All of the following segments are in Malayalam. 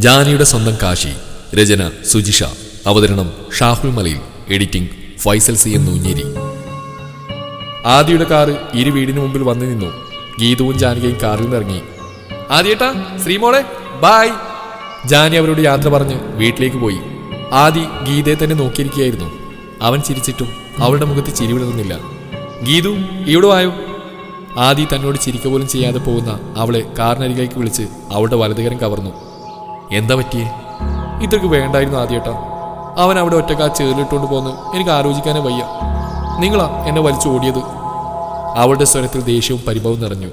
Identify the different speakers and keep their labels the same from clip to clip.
Speaker 1: ജാനിയുടെ സ്വന്തം കാശി രചന സുജിഷ അവതരണം Shahul Malayil editing Faisal C M Noonjeri ആദിയുടെ കാറ് ഇരു വീടിന് മുമ്പിൽ വന്നു നിന്നു ഗീതവും ജാനകിയും കാറിൽ നിന്നിറങ്ങി ആദിയേട്ടാ ശ്രീമോളെ ബായ് ജാനി അവരോട് യാത്ര പറഞ്ഞ് വീട്ടിലേക്ക് പോയി ആദി ഗീതയെ തന്നെ നോക്കിയിരിക്കുകയായിരുന്നു അവൻ ചിരിച്ചിട്ടും അവളുടെ മുഖത്ത് ചിരി വിടർന്നില്ല ഗീതു ഇവിടെ വായോ ആദി തന്നോട് ചിരിക്ക പോലും ചെയ്യാതെ പോകുന്ന അവളെ കാറിനരികിലേക്ക് വിളിച്ച് അവളുടെ വലതുകരം കവർന്നു എന്താ പറ്റിയേ ഇത്രക്ക് വേണ്ടായിരുന്നു ആദ്യേട്ടാ അവൻ അവിടെ ഒറ്റക്കാ ചേറിലിട്ടുകൊണ്ട് പോന്ന് എനിക്ക് ആലോചിക്കാനേ വയ്യ നിങ്ങളാ എന്നെ വലിച്ചു ഓടിയത് അവളുടെ സ്വരത്തിൽ ദേഷ്യവും പരിഭവവും നിറഞ്ഞു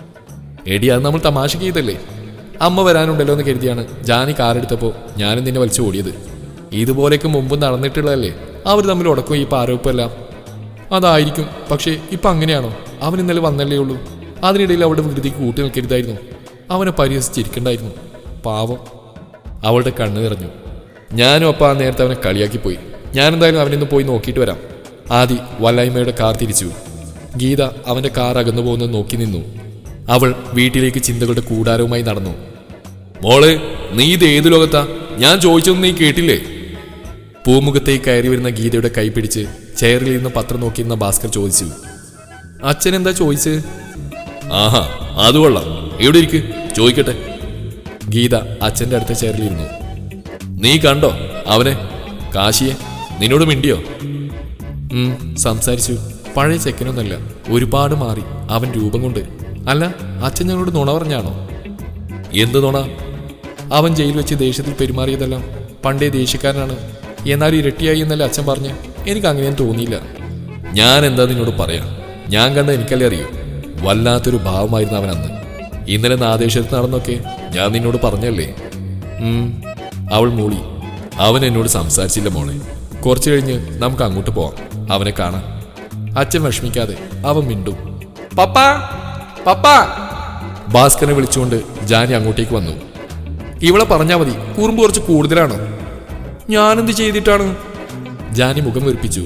Speaker 1: എടി അത് നമ്മൾ തമാശക്ക് ചെയ്തല്ലേ അമ്മ വരാനുണ്ടല്ലോ എന്ന് കരുതിയാണ് ജാനി കാറെടുത്തപ്പോൾ ഞാനും നിന്നെ വലിച്ചു ഓടിയത് ഇതുപോലെയൊക്കെ മുമ്പ് നടന്നിട്ടുള്ളതല്ലേ അവർ തമ്മിൽ ഉടക്കും ഈ പാരോപ്പെല്ലാം അതായിരിക്കും പക്ഷേ ഇപ്പം അങ്ങനെയാണോ അവൻ ഇന്നലെ വന്നല്ലേ ഉള്ളൂ അതിനിടയിൽ അവളുടെ വികൃതിക്ക് കൂട്ടി നിൽക്കരുതായിരുന്നു അവനെ പരിഹസിച്ചിരിക്കണ്ടായിരുന്നു പാവം അവളുടെ കണ്ണ് നിറഞ്ഞു ഞാനും അപ്പം ആ നേരത്തെ അവനെ കളിയാക്കി പോയി ഞാനെന്തായാലും അവനിന്ന് പോയി നോക്കിയിട്ട് വരാം ആദി വല്ലായ്മയുടെ കാർ തിരിച്ചു ഗീത അവന്റെ കാർ അകന്നു പോകുന്നത് നോക്കി നിന്നു അവൾ വീട്ടിലേക്ക് ചിന്തകളുടെ കൂടാരവുമായി നടന്നു മോളെ നീ ഇത് ഏതു ലോകത്താ ഞാൻ ചോദിച്ചതൊന്നും നീ കേട്ടില്ലേ പൂമുഖത്തേക്ക് കയറി വരുന്ന ഗീതയുടെ കൈ പിടിച്ച് ചെയറിൽ ഇരുന്ന് പത്രം നോക്കിയിരുന്ന ഭാസ്കർ ചോദിച്ചു അച്ഛൻ എന്താ ചോദിച്ചത് ആഹാ അത് കൊള്ളാം എവിടെ ഇരിക്ക് ചോദിക്കട്ടെ ഗീത അച്ഛന്റെ അടുത്ത ചെയറിലിരുന്നു നീ കണ്ടോ അവനെ കാശിയെ നിന്നോട് മിണ്ടിയോ ഉം, സംസാരിച്ചു പഴയ ചെക്കനൊന്നല്ല ഒരുപാട് മാറി അവൻ രൂപം കൊണ്ട് അല്ല അച്ഛൻ ഞങ്ങളോട് നുണ പറഞ്ഞാണോ എന്ത് നുണ അവൻ ജയിൽ വെച്ച് ദേഷ്യത്തിൽ പെരുമാറിയതെല്ലാം പണ്ടേ ദേഷ്യക്കാരനാണ് എന്നാൽ ഇരട്ടിയായി എന്നല്ല അച്ഛൻ പറഞ്ഞ് എനിക്ക് അങ്ങനെയും തോന്നിയില്ല ഞാൻ എന്താ നിന്നോട് പറയാം ഞാൻ കണ്ട എനിക്കല്ലേ അറിയൂ വല്ലാത്തൊരു ഭാവമായിരുന്നു അവൻ അന്ന് ഇന്നലെ നാദേശത്ത് നടന്നൊക്കെ ഞാൻ നിന്നോട് പറഞ്ഞല്ലേ ഉം, അവൾ മൂളി അവൻ എന്നോട് സംസാരിച്ചില്ല മോളെ കുറച്ചു കഴിഞ്ഞ് നമുക്ക് അങ്ങോട്ട് പോവാം അവനെ കാണാൻ അച്ഛൻ വിഷമിക്കാതെ അവൻ മിണ്ടും പപ്പാ പപ്പാ ഭാസ്കരനെ വിളിച്ചുകൊണ്ട് ജാനി അങ്ങോട്ടേക്ക് വന്നു ഇവളെ പറഞ്ഞാ മതി കുറുമ്പ് കുറച്ച് കൂടുതലാണ് ഞാനെന്ത് ചെയ്തിട്ടാണ് ജാനി മുഖം വെറുപ്പിച്ചു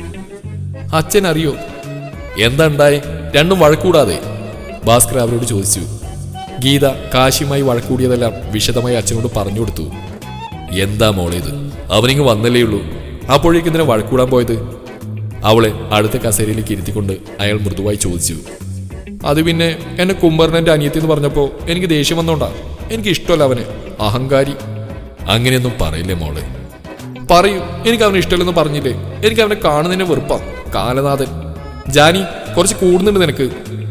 Speaker 1: അച്ഛൻ അറിയോ എന്താ ഉണ്ടായി രണ്ടും വഴക്കൂടാതെ ഭാസ്കർ അവരോട് ചോദിച്ചു ഗീത കാശിയുമായി വഴക്കൂടിയതെല്ലാം വിശദമായി അച്ഛനോട് പറഞ്ഞു കൊടുത്തു എന്താ മോളെ ഇത് അവനിങ്ങ് വന്നല്ലേ ഉള്ളൂ അപ്പോഴേക്കും ഇതിനെ വഴക്കൂടാൻ പോയത് അവളെ അടുത്ത കസേരയിലേക്ക് ഇരുത്തിക്കൊണ്ട് അയാൾ മൃദുവായി ചോദിച്ചു അത് പിന്നെ എന്നെ കുമ്പറിനെ അനിയത്തി എന്ന് പറഞ്ഞപ്പോൾ എനിക്ക് ദേഷ്യം വന്നോണ്ടാ എനിക്ക് ഇഷ്ടമല്ല അവനെ അഹങ്കാരി അങ്ങനെയൊന്നും പറയില്ലേ മോളെ പറയൂ എനിക്ക് അവനെ ഇഷ്ടമല്ലെന്ന് പറഞ്ഞില്ലേ എനിക്ക് അവനെ കാണുന്നതിനെ വെറുപ്പാ കാലനാഥൻ ജാനി കുറച്ച് കൂടുന്നുണ്ട് നിനക്ക്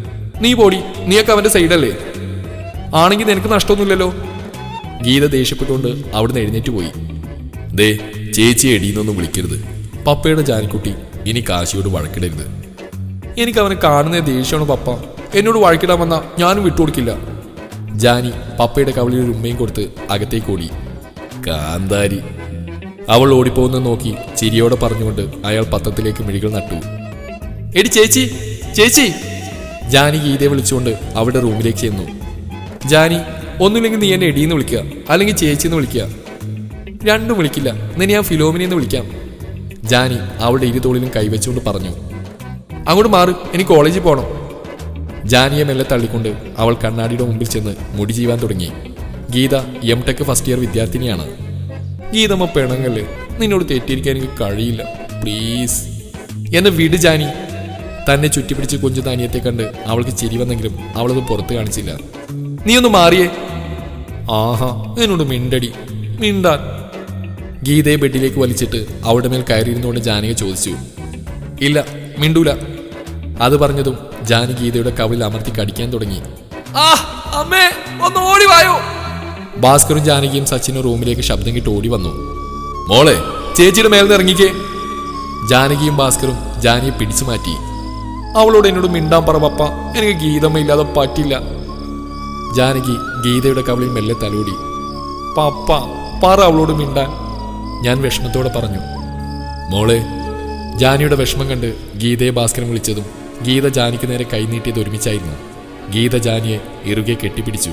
Speaker 1: നീ പോടി നീയൊക്കെ അവന്റെ സൈഡല്ലേ ആണെങ്കിൽ നിനക്ക് നഷ്ടമൊന്നുമില്ലല്ലോ ഗീത ദേഷ്യപ്പെട്ടുകൊണ്ട് അവിടുന്ന് എഴുന്നേറ്റ് പോയി ദേ ചേച്ചി എടീന്നൊന്നും വിളിക്കരുത് പപ്പയുടെ ജാനിക്കുട്ടി ഇനി കാശിയോട് വഴക്കിടരുത് എനിക്ക് അവനെ കാണുന്ന ദേഷ്യമാണ് പപ്പ എന്നോട് വഴക്കിടാൻ വന്ന ഞാനും വിട്ടുകൊടുക്കില്ല ജാനി പപ്പയുടെ കവളിൽ ഒരു ഉമ്മയും കൊടുത്ത് അകത്തേക്ക് ഓടി കാന്താരി അവൾ ഓടിപ്പോകുന്നത് നോക്കി ചിരിയോടെ പറഞ്ഞുകൊണ്ട് അയാൾ പത്രത്തിലേക്ക് മിഴികൾ നട്ടു എടി ചേച്ചി ചേച്ചി ജാനി ഗീതയെ വിളിച്ചുകൊണ്ട് അവളുടെ റൂമിലേക്ക് ചെന്നു ജാനി ഒന്നുമില്ലെങ്കിൽ നീ എന്നെ എടീന്ന് വിളിക്കുക അല്ലെങ്കിൽ ചേച്ചി എന്ന് വിളിക്കുക രണ്ടും വിളിക്കില്ല നിന്നെ ഞാൻ ഫിലോമിനെ എന്ന് വിളിക്കാം ജാനി അവളുടെ ഇരുതോളിലും കൈവച്ചുകൊണ്ട് പറഞ്ഞു അങ്ങോട്ട് മാറ് എനിക്ക് കോളേജിൽ പോകണം ജാനിയെ മെല്ലെ തള്ളിക്കൊണ്ട് അവൾ കണ്ണാടിയുടെ മുമ്പിൽ ചെന്ന് മുടി ചെയ്യുവാൻ തുടങ്ങി Geetha M tech first year വിദ്യാർത്ഥിനിയാണ് ഗീതമ്മ പിണങ്ങല്ലേ നിന്നോട് തെറ്റിയിരിക്കാൻ എനിക്ക് കഴിയില്ല പ്ലീസ് എന്ന് വിട് ജാനി തന്നെ ചുറ്റിപ്പിടിച്ച് കൊഞ്ചു താനിയത്തെ കണ്ട് അവൾക്ക് ചിരി വന്നെങ്കിലും അവളത് പുറത്ത് കാണിച്ചില്ല നീ ഒന്ന് മാറിയേ ആഹാ എന്നോട് മിണ്ടടി മിണ്ടാൻ ഗീതയെ ബെഡിലേക്ക് വലിച്ചിട്ട് അവളുടെ മേൽ കയറിയിരുന്നുകൊണ്ട് ജാനകി ചോദിച്ചു ഇല്ല മിണ്ടൂല അത് പറഞ്ഞതും ജാനി ഗീതയുടെ കവിളിൽ അമർത്തി കടിക്കാൻ തുടങ്ങി ആ അമ്മേ ഒന്ന് ഓടി വായോ ഭാസ്കറും ജാനകിയും സച്ചിനും റൂമിലേക്ക് ശബ്ദം കിട്ട് ഓടി വന്നു മോളെ ചേച്ചിയുടെ മേൽന്ന് ഇറങ്ങിക്കേ ജാനകിയും ഭാസ്കറും ജാനിയെ പിടിച്ചു മാറ്റി അവളോട് എന്നോട് മിണ്ടാൻ പറ പപ്പ എനിക്ക് ഗീതമ്മ ഇല്ലാതെ പറ്റില്ല ജാനകി ഗീതയുടെ കവിളിൽ മെല്ലെ തലോടി പപ്പ പറ അവളോട് മിണ്ടാൻ ഞാൻ വിഷമത്തോടെ പറഞ്ഞു മോളെ ജാനിയുടെ വിഷമം കണ്ട് ഗീതയെ ഭാസ്കരൻ വിളിച്ചതും ഗീത ജാനിക്ക് നേരെ കൈനീട്ടിയത് ഒരുമിച്ചായിരുന്നു ഗീത ജാനിയെ ഇറുകെ കെട്ടിപ്പിടിച്ചു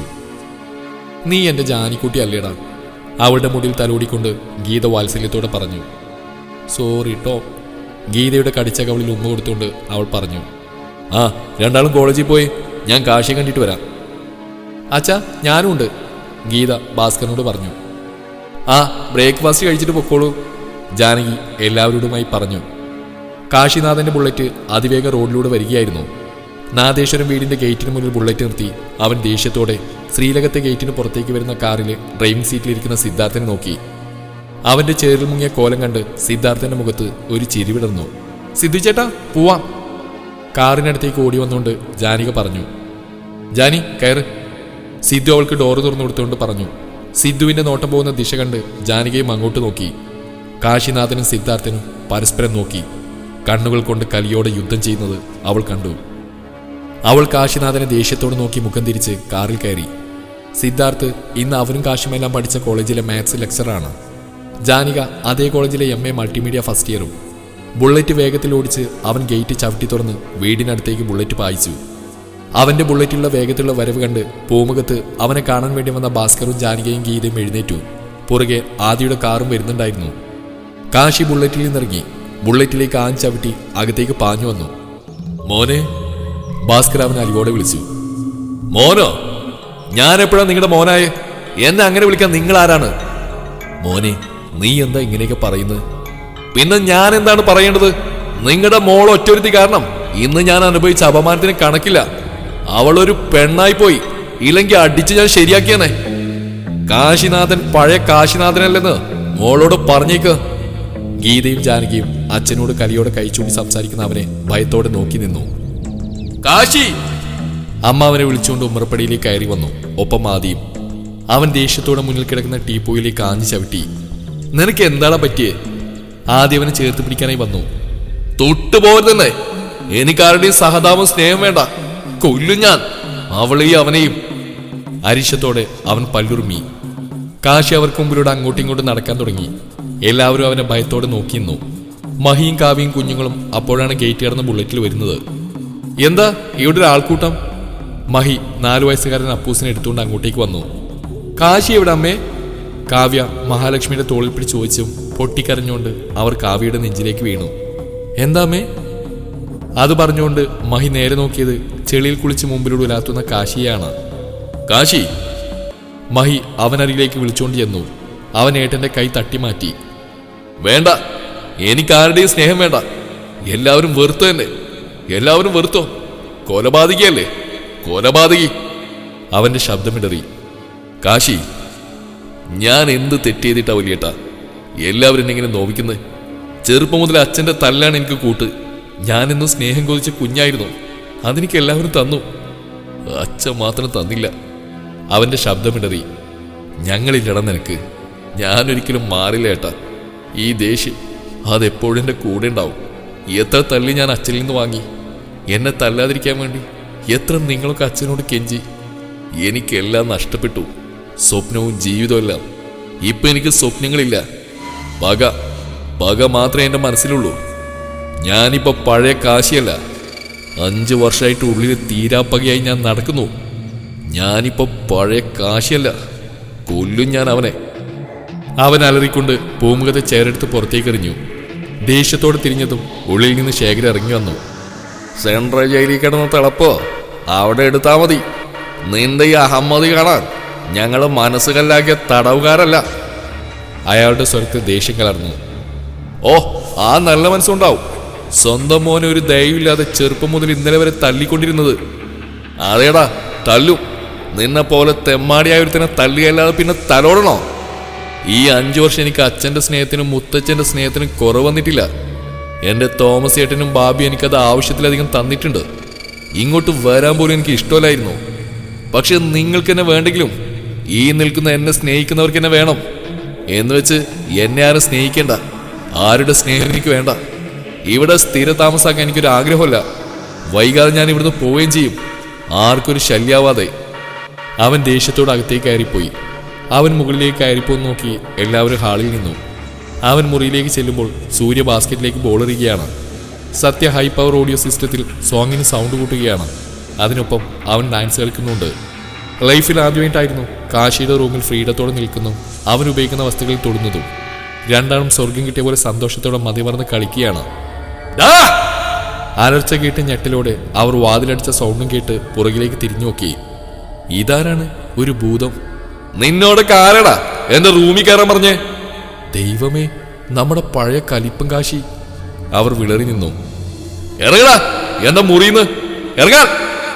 Speaker 1: നീ എന്റെ ജാനിക്കുട്ടി അല്ലേടാ അവളുടെ മുടിയിൽ തലോടിക്കൊണ്ട് ഗീത വാത്സല്യത്തോടെ പറഞ്ഞു സോറി ട്ടോ ഗീതയുടെ കടിച്ച കവളിൽ ഉമ്മ കൊടുത്തുകൊണ്ട് അവൾ പറഞ്ഞു ആ രണ്ടാളും കോളേജിൽ പോയി ഞാൻ കാശി കണ്ടിട്ട് വരാം അച്ഛാ ഞാനും ഉണ്ട് ഗീത ഭാസ്കറിനോട് പറഞ്ഞു ആ ബ്രേക്ക്ഫാസ്റ്റ് കഴിച്ചിട്ട് പൊക്കോളൂ ജാനകി എല്ലാവരോടുമായി പറഞ്ഞു കാശിനാഥന്റെ ബുള്ളറ്റ് അതിവേഗ റോഡിലൂടെ വരികയായിരുന്നു നാദേശ്വരം വീടിന്റെ ഗേറ്റിന് മുന്നിൽ ബുള്ളറ്റ് നിർത്തി അവൻ ദേഷ്യത്തോടെ ശ്രീലകത്തെ ഗേറ്റിന് പുറത്തേക്ക് വരുന്ന കാറിൽ ഡ്രൈവിംഗ് സീറ്റിലിരിക്കുന്ന സിദ്ധാർത്ഥനെ നോക്കി അവന്റെ ചേറിൽ മുങ്ങിയ കോലം കണ്ട് സിദ്ധാർത്ഥന്റെ മുഖത്ത് ഒരു ചിരി വിടർന്നു സിദ്ധു ചേട്ടാ പോവാം കാറിനടുത്തേക്ക് ഓടി വന്നുകൊണ്ട് ജാനിക പറഞ്ഞു ജാനി കയറ് സിദ്ധു അവൾക്ക് ഡോറ് തുറന്നു കൊടുത്തുകൊണ്ട് പറഞ്ഞു സിദ്ധുവിന്റെ നോട്ടം പോകുന്ന ദിശ കണ്ട് ജാനികയും അങ്ങോട്ട് നോക്കി കാശിനാഥനും സിദ്ധാർത്ഥനും പരസ്പരം നോക്കി കണ്ണുകൾ കൊണ്ട് കലിയോടെ യുദ്ധം ചെയ്യുന്നത് അവൾ കണ്ടു അവൾ കാശിനാഥനെ ദേഷ്യത്തോട് നോക്കി മുഖം തിരിച്ച് കാറിൽ കയറി സിദ്ധാർത്ഥ് ഇന്ന് അവനും കാശുമെല്ലാം പഠിച്ച കോളേജിലെ മാത്സ് ലെക്ചറാണ് ജാനിക അതേ കോളേജിലെ എം എ മൾട്ടിമീഡിയ ഫസ്റ്റ് ഇയറും ബുള്ളറ്റ് വേഗത്തിൽ ഓടിച്ച് അവൻ ഗേറ്റ് ചവിട്ടി തുറന്ന് വീടിനടുത്തേക്ക് ബുള്ളറ്റ് പായിച്ചു അവന്റെ ബുള്ളറ്റിലുള്ള വേഗത്തിലുള്ള വരവ് കണ്ട് പൂമുഖത്ത് അവനെ കാണാൻ വേണ്ടി വന്ന ഭാസ്കറും ജാനികയും ഗീതയും എഴുന്നേറ്റു പുറകെ ആദിയുടെ കാറും വരുന്നുണ്ടായിരുന്നു കാശി ബുള്ളറ്റിൽ നിന്നിറങ്ങി ബുള്ളറ്റിലേക്ക് ആൻ ചവിട്ടി അകത്തേക്ക് പാഞ്ഞു വന്നു മോനെ ഭാസ്കർ അവൻ അലിവോടെ വിളിച്ചു മോനോ ഞാൻ എപ്പോഴാ നിങ്ങളുടെ മോനായേ എന്നെ അങ്ങനെ വിളിക്കാൻ നിങ്ങൾ ആരാണ് മോനെ നീ എന്താ ഇങ്ങനെയൊക്കെ പറയുന്നത് പിന്നെ ഞാൻ എന്താണ് പറയേണ്ടത് നിങ്ങളുടെ മോൾ ഒറ്റൊരുത്തി കാരണം ഇന്ന് ഞാൻ അനുഭവിച്ച അപമാനത്തിന് കണക്കില്ല അവളൊരു പെണ്ണായി പോയി ഇല്ലെങ്കിൽ അടിച്ച് ഞാൻ ശരിയാക്കിയെന്നെ കാശിനാഥൻ പഴയ കാശിനാഥനല്ലെന്ന് മോളോട് പറഞ്ഞേക്ക് ഗീതയും ജാനകിയും അച്ഛനോട് കലിയോടെ കൈച്ചൂണ്ടി സംസാരിക്കുന്ന അവനെ ഭയത്തോടെ നോക്കി നിന്നു കാശി അമ്മ അവനെ വിളിച്ചുകൊണ്ട് ഉമ്മറപ്പടിയിലേക്ക് കയറി വന്നു ഒപ്പം ആദിയും അവൻ ദേഷ്യത്തോടെ മുന്നിൽ കിടക്കുന്ന ടീപ്പോയിലേക്ക് ആഞ്ഞു ചവിട്ടി നിനക്ക് എന്താണ് പറ്റിയേ ആദ്യം അവനെ ചേർത്ത് പിടിക്കാനായി വന്നു തൊട്ടുപോകരുതെന്നേ എനിക്കാരുടെയും സഹതാപം സ്നേഹം വേണ്ട കൊല്ലും ഞാൻ അവളെയും അവനെയും അരിശത്തോടെ അവൻ പല്ലുറുമി കാശി അവർക്ക് മുമ്പിലൂടെ അങ്ങോട്ടും ഇങ്ങോട്ടും നടക്കാൻ തുടങ്ങി എല്ലാവരും അവനെ ഭയത്തോടെ നോക്കിയിരുന്നു മഹിയും കാവിയും കുഞ്ഞുങ്ങളും അപ്പോഴാണ് ഗേറ്റ് കടന്ന് ബുള്ളറ്റിൽ വരുന്നത് എന്താ ഇവിടെ ഒരു ആൾക്കൂട്ടം മഹി നാലു വയസ്സുകാരൻ അപ്പൂസിനെ എടുത്തുകൊണ്ട് അങ്ങോട്ടേക്ക് വന്നു കാശി എവിടെ അമ്മേ കാവ്യ മഹാലക്ഷ്മിയുടെ തോളിൽ പിടിച്ച് ചോദിച്ചും പൊട്ടിക്കരഞ്ഞുകൊണ്ട് അവർ കാവ്യയുടെ നെഞ്ചിലേക്ക് വീണു എന്താ അമ്മേ അത് പറഞ്ഞുകൊണ്ട് മഹി നേരെ നോക്കിയത് ചെളിയിൽ കുളിച്ച് മുമ്പിലൂടെ ഉലാത്തുന്ന കാശിയാണ് കാശി മഹി അവനരികിലേക്ക് വിളിച്ചുകൊണ്ട് ചെന്നു അവൻ ഏട്ടന്റെ കൈ തട്ടി മാറ്റി വേണ്ട എനിക്കാരുടെയും സ്നേഹം വേണ്ട എല്ലാവരും വെറുത്തു തന്നെ എല്ലാവരും വെറുത്തോ കൊലപാതകിയല്ലേ കൊലപാതകി അവന്റെ ശബ്ദമിടറി കാശി ഞാൻ എന്ത് തെറ്റ് ചെയ്തിട്ടാ വലിയേട്ടാ എല്ലാവരും എന്നെ ഇങ്ങനെ നോവിക്കുന്നത് ചെറുപ്പം മുതൽ അച്ഛന്റെ തല്ലാണ് എനിക്ക് കൂട്ട് ഞാനെന്നും സ്നേഹം കൊതിച്ച കുഞ്ഞായിരുന്നു അതെനിക്ക് എല്ലാവരും തന്നു അച്ഛൻ മാത്രം തന്നില്ല അവന്റെ ശബ്ദമിടറി ഞങ്ങളില്ലട നിനക്ക് ഞാനൊരിക്കലും മാറില്ല ഏട്ടാ ഈ ദേഷ്യം അതെപ്പോഴും എൻ്റെ കൂടെ ഉണ്ടാവും എത്ര തല്ലി ഞാൻ അച്ഛനിൽ നിന്ന് വാങ്ങി എന്നെ തല്ലാതിരിക്കാൻ വേണ്ടി എത്ര നിങ്ങളൊക്കെ അച്ഛനോട് കെഞ്ചി എനിക്കെല്ലാം നഷ്ടപ്പെട്ടു സ്വപ്നവും ജീവിതവും എല്ലാം ഇപ്പൊ എനിക്ക് സ്വപ്നങ്ങളില്ല പക പക മാത്രമേ എൻ്റെ മനസ്സിലുള്ളൂ ഞാനിപ്പോ പഴയ കാശിയല്ല അഞ്ചു വർഷമായിട്ട് ഉള്ളിൽ തീരാപ്പകയായി ഞാൻ നടക്കുന്നു ഞാനിപ്പോ പഴയ കാശിയല്ല കൊല്ലും ഞാൻ അവനെ അവൻ അലറിക്കൊണ്ട് പൂമുഖത്തെ ചേരെടുത്ത് പുറത്തേക്ക് എറിഞ്ഞു ദേഷ്യത്തോടെ തിരിഞ്ഞതും ഉള്ളിൽ നിന്ന് ശേഖരം ഇറങ്ങി വന്നു സെൻട്രൽ ജയിലിൽ കിടന്ന് തിളപ്പോ അവിടെ എടുത്താ മതി നിന്റെ ഈ അഹമ്മതി കാണാൻ ഞങ്ങൾ മനസ്സ് കല്ലാക്കിയ തടവുകാരല്ല അയാളുടെ സ്വരത്തിൽ ദേഷ്യം കലർന്നു ഓ ആ നല്ല മനസ്സുണ്ടാവും സ്വന്തം മോനെ ഒരു ദയവില്ലാതെ ചെറുപ്പം മുതൽ ഇന്നലെ വരെ തല്ലിക്കൊണ്ടിരുന്നത് അതേടാ തല്ലും നിന്നെ പോലെ തെമ്മാടിയായ ഒരുത്തനെ തല്ലിയല്ലാതെ പിന്നെ തലോടണോ ഈ അഞ്ചു വർഷം എനിക്ക് അച്ഛന്റെ സ്നേഹത്തിനും മുത്തച്ഛന്റെ സ്നേഹത്തിനും കുറവ് വന്നിട്ടില്ല എന്റെ തോമസ് ഏട്ടനും ബാബി എനിക്കത് ആവശ്യത്തിലധികം തന്നിട്ടുണ്ട് ഇങ്ങോട്ട് വരാൻ പോലും എനിക്ക് ഇഷ്ടമല്ലായിരുന്നു പക്ഷെ നിങ്ങൾക്ക് എന്നെ വേണ്ടെങ്കിലും ഈ നിൽക്കുന്ന എന്നെ സ്നേഹിക്കുന്നവർക്ക് എന്നെ വേണം എന്ന് വെച്ച് എന്നെ ആരും സ്നേഹിക്കേണ്ട ആരുടെ സ്നേഹം എനിക്ക് വേണ്ട ഇവിടെ സ്ഥിര താമസാക്കാൻ എനിക്കൊരു ആഗ്രഹമല്ല വൈകാതെ ഞാൻ ഇവിടുന്ന് പോവുകയും ചെയ്യും ആർക്കൊരു ശല്യാവാതെ അവൻ ദേഷ്യത്തോട് അകത്തേക്ക് കയറിപ്പോയി അവൻ മുകളിലേക്ക് കയറിപ്പോന്ന് നോക്കി എല്ലാവരും ഹാളിൽ നിന്നു അവൻ മുറിയിലേക്ക് ചെല്ലുമ്പോൾ സൂര്യ ബാസ്ക്കറ്റിലേക്ക് ബോൾ എറിയുകയാണ് സത്യ ഹൈ പവർ ഓഡിയോ സിസ്റ്റത്തിൽ സോങ്ങിന് സൗണ്ട് കൂട്ടുകയാണ് അതിനൊപ്പം അവൻ ഡാൻസ് കളിക്കുന്നുണ്ട് ലൈഫിൽ ആദ്യമായിട്ടായിരുന്നു കാശിയുടെ റൂമിൽ ഫ്രീഡത്തോടെ നിൽക്കുന്നു അവൻ ഉപയോഗിക്കുന്ന വസ്തുക്കളിൽ തൊടുന്നതും രണ്ടാളും സ്വർഗം കിട്ടിയ പോലെ സന്തോഷത്തോടെ മതിമറന്ന് കളിക്കുകയാണ് "ഡാ!" അലർച്ച കേട്ട് ഞെട്ടലോടെ അവർ വാതിലടിച്ച സൗണ്ടും കേട്ട് പുറകിലേക്ക് തിരിഞ്ഞു നോക്കി ഇതാരാണ് ഒരു ഭൂതം നിന്നോട് കാരടാ എന്റെ റൂമിൽ കയറാൻ പറഞ്ഞേ ദൈവമേ നമ്മുടെ പഴയ കലിപ്പൻ കാശി അവർ വിളറി നിന്നു ഇറങ്ങടാ എന്റെ മുറിന്ന് ഇറങ്ങാൻ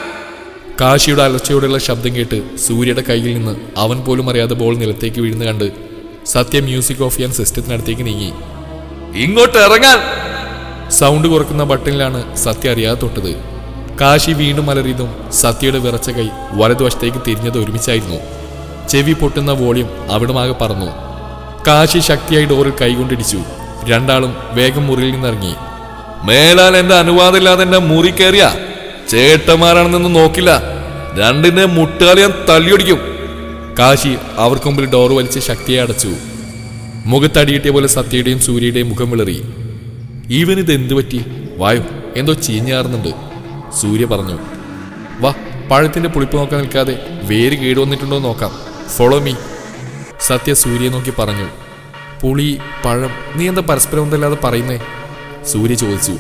Speaker 1: കാശിയുടെ അലർച്ചയോടെയുള്ള ശബ്ദം കേട്ട് സൂര്യയുടെ കയ്യിൽ നിന്ന് അവൻ പോലും അറിയാതെ ബോൾ നിലത്തേക്ക് വീഴുന്ന കണ്ട് സത്യ മ്യൂസിക് ഓഫ് ചെയ്യാൻ സിസ്റ്റത്തിനടുത്തേക്ക് നീങ്ങി ഇങ്ങോട്ട് ഇറങ്ങാൻ സൗണ്ട് കുറക്കുന്ന ബട്ടണിലാണ് സത്യ അറിയാതെ തൊട്ടത് കാശി വീണ്ടും അലറിയതും സത്യയുടെ വിറച്ച കൈ വലതുവശത്തേക്ക് തിരിഞ്ഞത് ഒരുമിച്ചായിരുന്നു ചെവി പൊട്ടുന്ന വോളിയം അവിടമാകെ പറന്നു കാശി ശക്തിയായി ഡോറിൽ കൈകൊണ്ടിടിച്ചു രണ്ടാളും വേഗം മുറിയിൽ നിന്നിറങ്ങി മേലാൽ എന്റെ അനുവാദമില്ലാതെ എന്റെ മുറി കയറിയ ചേട്ടന്മാരാണെന്നൊന്നും നോക്കില്ല രണ്ടിന്റെ മുട്ടുകാലി ഞാൻ തള്ളിയൊടിക്കും കാശി അവർക്ക് മുമ്പിൽ ഡോർ വലിച്ച് ശക്തിയെ അടച്ചു മുഖത്തടിയിട്ടിയ പോലെ സത്യയുടെയും സൂര്യയുടെയും മുഖം വിളറി ഇവനിത് എന്തു പറ്റി വായു എന്തോ ചീഞ്ഞാറുന്നുണ്ട് സൂര്യ പറഞ്ഞു വാ പഴത്തിന്റെ പുളിപ്പ് നോക്കാൻ നിൽക്കാതെ വേര് കേടുവന്നിട്ടുണ്ടോ എന്ന് നോക്കാം ഫോളോ മീ സത്യ സൂര്യയെ നോക്കി പറഞ്ഞു പുളി പഴം നീ എന്താ പരസ്പരം ഒന്നല്ലാതെ പറയുന്നേ സൂര്യ ചോദിച്ചു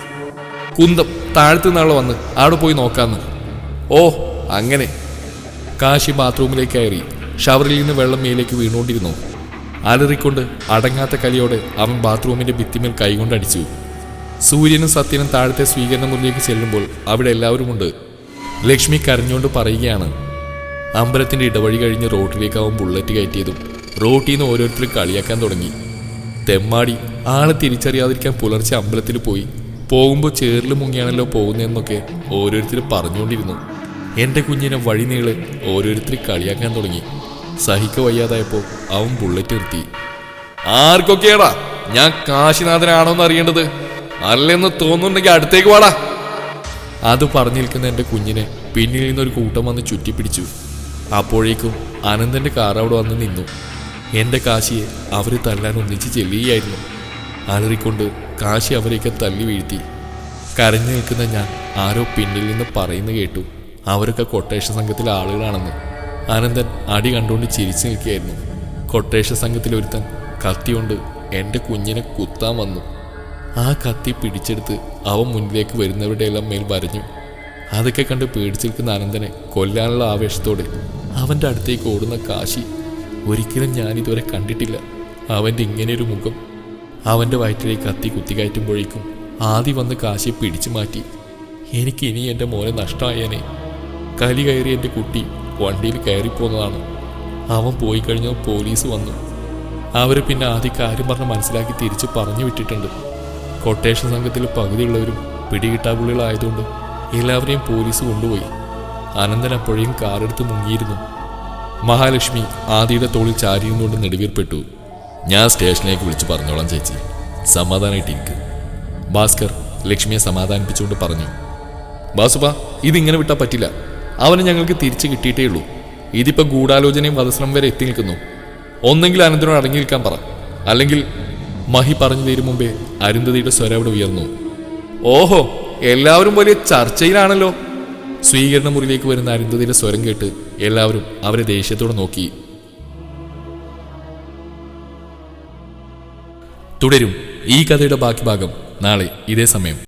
Speaker 1: കുന്തം താഴത്തു നിന്നാളെ വന്ന് അവിടെ പോയി നോക്കാന്ന് ഓ അങ്ങനെ കാശി ബാത്റൂമിലേക്ക് കയറി ഷവറിൽ നിന്ന് വെള്ളം മേലേക്ക് വീണുകൊണ്ടിരുന്നു അലറിക്കൊണ്ട് അടങ്ങാത്ത കലിയോടെ അവൻ ബാത്റൂമിന്റെ ഭിത്തിമേൽ കൈകൊണ്ട് അടിച്ചു സൂര്യനും സത്യനും താഴത്തെ സ്വീകരണ മുറിയിലേക്ക് ചെല്ലുമ്പോൾ അവിടെ എല്ലാവരുമുണ്ട് ലക്ഷ്മി കരഞ്ഞുകൊണ്ട് പറയുകയാണ് അമ്പലത്തിന്റെ ഇടവഴി കഴിഞ്ഞ് റോട്ടിലേക്ക് അവൻ ബുള്ളറ്റ് കയറ്റിയതും റോട്ടിൽ നിന്ന് ഓരോരുത്തരും കളിയാക്കാൻ തുടങ്ങി തെമ്മാടി ആളെ തിരിച്ചറിയാതിരിക്കാൻ പുലർച്ചെ അമ്പലത്തിൽ പോയി പോകുമ്പോൾ ചേറിൽ മുങ്ങിയാണല്ലോ പോകുന്നതെന്നൊക്കെ ഓരോരുത്തർ പറഞ്ഞുകൊണ്ടിരുന്നു എൻ്റെ കുഞ്ഞിനെ വഴി നീളെ ഓരോരുത്തർ കളിയാക്കാൻ തുടങ്ങി സഹിക്ക വയ്യാതായപ്പോൾ അവൻ ബുള്ളറ്റ് നിർത്തി ആർക്കൊക്കെയാടാ ഞാൻ കാശിനാഥനാണോന്ന് അറിയേണ്ടത് അല്ലെന്ന് തോന്നുന്നുണ്ടെങ്കിൽ അടുത്തേക്ക് വാടാ അത് പറഞ്ഞു നിൽക്കുന്ന എൻ്റെ കുഞ്ഞിനെ പിന്നിൽ നിന്നൊരു കൂട്ടം വന്ന് ചുറ്റിപ്പിടിച്ചു അപ്പോഴേക്കും അനന്തന്റെ കാർ അവിടെ വന്ന് നിന്നു എൻ്റെ കാശിയെ അവർ തല്ലാൻ ഒന്നിച്ച് ചെല്ലുകയായിരുന്നു അലറിക്കൊണ്ട് കാശി അവരെയൊക്കെ തല്ലി വീഴ്ത്തി കരഞ്ഞു നിൽക്കുന്ന ഞാൻ ആരോ പിന്നിൽ നിന്ന് പറയുന്ന കേട്ടു അവരൊക്കെ കൊട്ടേഷൻ സംഘത്തിലെ ആളുകളാണെന്ന് അനന്തൻ അടി കണ്ടുകൊണ്ട് ചിരിച്ചു നിൽക്കുകയായിരുന്നു കൊട്ടേഷൻ സംഘത്തിൽ ഒരുത്തൻ കത്തി കൊണ്ട് എൻ്റെ കുഞ്ഞിനെ കുത്താൻ വന്നു ആ കത്തി പിടിച്ചെടുത്ത് അവൻ മുന്നിലേക്ക് വരുന്നവരുടെ എല്ലാം മേൽ വരഞ്ഞു അതൊക്കെ കണ്ട് പേടിച്ചു നിൽക്കുന്ന അനന്തനെ കൊല്ലാനുള്ള ആവേശത്തോടെ അവൻ്റെ അടുത്തേക്ക് ഓടുന്ന കാശി ഒരിക്കലും ഞാനിതുവരെ കണ്ടിട്ടില്ല അവൻ്റെ ഇങ്ങനെയൊരു മുഖം അവൻ്റെ വയറ്റിലേക്ക് കത്തി കുത്തിക്കയറ്റുമ്പോഴേക്കും ആദ്യ വന്ന് കാശിയെ പിടിച്ചു മാറ്റി എനിക്ക് ഇനി എൻ്റെ മോനെ നഷ്ടമായേനെ കലി കയറി എൻ്റെ കുട്ടി വണ്ടിയിൽ കയറിപ്പോന്നതാണ് അവൻ പോയി കഴിഞ്ഞാൽ പോലീസ് വന്നു അവർ പിന്നെ ആദ്യ കാര്യം പറഞ്ഞ് മനസ്സിലാക്കി തിരിച്ച് പറഞ്ഞു വിട്ടിട്ടുണ്ട് കൊട്ടേഷൻ സംഘത്തിൽ പകുതിയുള്ളവരും പിടികിട്ടാപ്പുള്ളികളായതുകൊണ്ട് എല്ലാവരെയും പോലീസ് കൊണ്ടുപോയി അനന്തൻ അപ്പോഴേയും കാറെടുത്ത് മുങ്ങിയിരുന്നു മഹാലക്ഷ്മി ആദിയുടെ തോളിൽ ചാരിയിരുന്നുകൊണ്ട് നെടുവീർപ്പെട്ടു ഞാൻ സ്റ്റേഷനിലേക്ക് വിളിച്ചു പറഞ്ഞോളാം ചേച്ചി സമാധാനമായിട്ടിരിക്ക് ഭാസ്കർ ലക്ഷ്മിയെ സമാധാനിപ്പിച്ചുകൊണ്ട് പറഞ്ഞു ബാസുബ ഇതിങ്ങനെ വിട്ടാൽ പറ്റില്ല അവനെ ഞങ്ങൾക്ക് തിരിച്ചു കിട്ടിയിട്ടേ ഉള്ളൂ ഇതിപ്പോ ഗൂഢാലോചനയും വധശ്രമം വരെ എത്തി നിൽക്കുന്നു ഒന്നെങ്കിൽ അനന്തനോട് അടങ്ങി നിൽക്കാൻ പറ അല്ലെങ്കിൽ മഹി പറഞ്ഞു തീരും മുമ്പേ അരുന്ധതിയുടെ സ്വരം അവിടെ ഉയർന്നു ഓഹോ എല്ലാവരും വലിയ ചർച്ചയിലാണല്ലോ സ്വീകരണ മുറിയിലേക്ക് വരുന്ന അരുന്ധതിയുടെ സ്വരം കേട്ട് എല്ലാവരും അവരെ ദേഷ്യത്തോടെ നോക്കി തുടരും ഈ കഥയുടെ ബാക്കി ഭാഗം നാളെ ഇതേ സമയം